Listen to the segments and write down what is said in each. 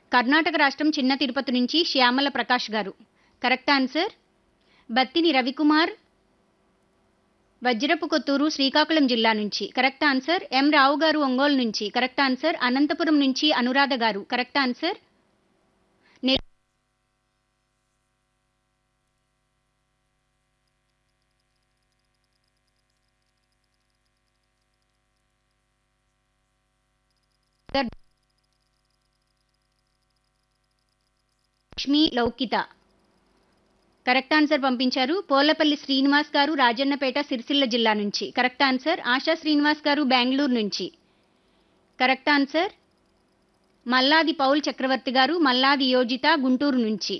కర్ణాటక రాష్ట్రం చిన్న తిరుపతి నుంచి శ్యామల ప్రకాష్ గారు కరెక్ట్ ఆన్సర్ బత్తిని రవికుమార్ వజ్రపు కొత్తూరు శ్రీకాకుళం జిల్లా నుంచి కరెక్ట్ ఆన్సర్ ఎం రావు గారు ఒంగోలు నుంచి కరెక్ట్ ఆన్సర్ అనంతపురం నుంచి అనురాధ గారు కరెక్ట్ ఆన్సర్ నె- లక్ష్మి లౌకిత కరెక్ట్ ఆన్సర్ పంపించారు పోలపల్లి శ్రీనివాస్ గారు రాజన్నపేట సిరిసిల్ల జిల్లా నుంచి కరెక్ట్ ఆన్సర్ ఆశా శ్రీనివాస్ గారు బెంగళూరు నుంచి correct answer Malladi Paul Chakravarthy garu Malladi యోజిత Guntur నుంచి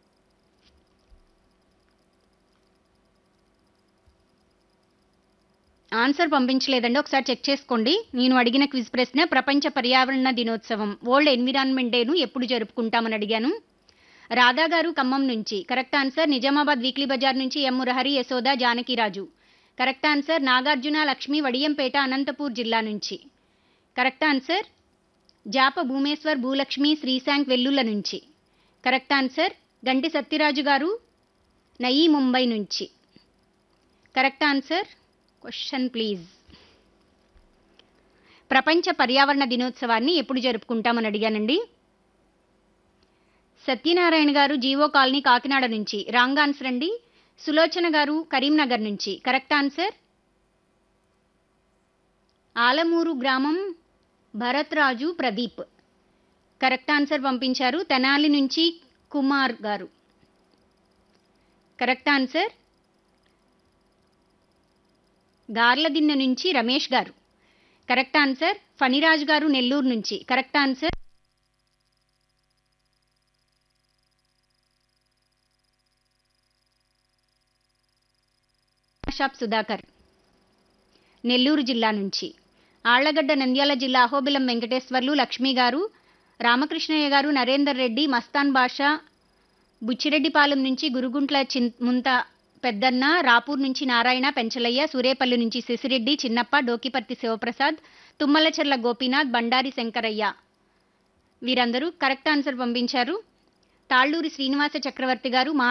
ఆన్సర్ పంపించలేదండి ఒకసారి చెక్ చేసుకోండి నేను అడిగిన క్విజ్ ప్రశ్న ప్రపంచ పర్యావరణ దినోత్సవం వరల్డ్ ఎన్విరాన్మెంట్ డేను ఎప్పుడు జరుపుకుంటామని అడిగాను రాధా గారు ఖమ్మం నుంచి correct answer Nizamabad weekly bazaar నుంచి M Murahari Yashoda Janakiraju correct answer Nagarjuna Lakshmi Vadiyampeta Anantapur జిల్లా నుంచి కరెక్ట్ ఆన్సర్ జాప భూమేశ్వర్ భూలక్ష్మి శ్రీశాంక్ వెల్లుల నుంచి కరెక్ట్ ఆన్సర్ గంటి సత్యరాజు గారు నయీ ముంబై నుంచి కరెక్ట్ ఆన్సర్ క్వశ్చన్ ప్లీజ్ ప్రపంచ పర్యావరణ దినోత్సవాన్ని ఎప్పుడు జరుపుకుంటామని అడిగానండి సత్యనారాయణ గారు జీవో కాలనీ కాకినాడ నుంచి రాంగ్ ఆన్సర్ అండి సులోచన గారు కరీంనగర్ నుంచి కరెక్ట్ ఆన్సర్ ఆలమూరు గ్రామం భరత్ రాజు ప్రదీప్ కరెక్ట్ ఆన్సర్ పంపించారు తెనాలి నుంచి కుమార్ గారు కరెక్ట్ ఆన్సర్ గార్లదిన్నె నుంచి రమేష్ గారు కరెక్ట్ ఆన్సర్ ఫణిరాజ్ గారు నెల్లూరు నుంచి కరెక్ట్ ఆన్సర్ షాప్ సుధాకర్ నెల్లూరు జిల్లా నుంచి ఆళ్లగడ్డ నంద్యాల జిల్లా అహోబిలం వెంకటేశ్వర్లు లక్ష్మి గారు రామకృష్ణయ్య గారు నరేందర్ రెడ్డి మస్తాన్ బాషా బుచ్చిరెడ్డిపాలెం నుంచి గురుగుంట్ల చిన్ ముంత పెద్దన్న రాపూర్ నుంచి నారాయణ పెంచలయ్య సూరేపల్లి నుంచి శశిరెడ్డి చిన్నప్ప డోకిపర్తి శివప్రసాద్ తుమ్మలచెర్ల గోపీనాథ్ బండారి శంకరయ్య వీరందరూ కరెక్ట్ ఆన్సర్ పంపించారు తాళ్ళూరి శ్రీనివాస చక్రవర్తి గారు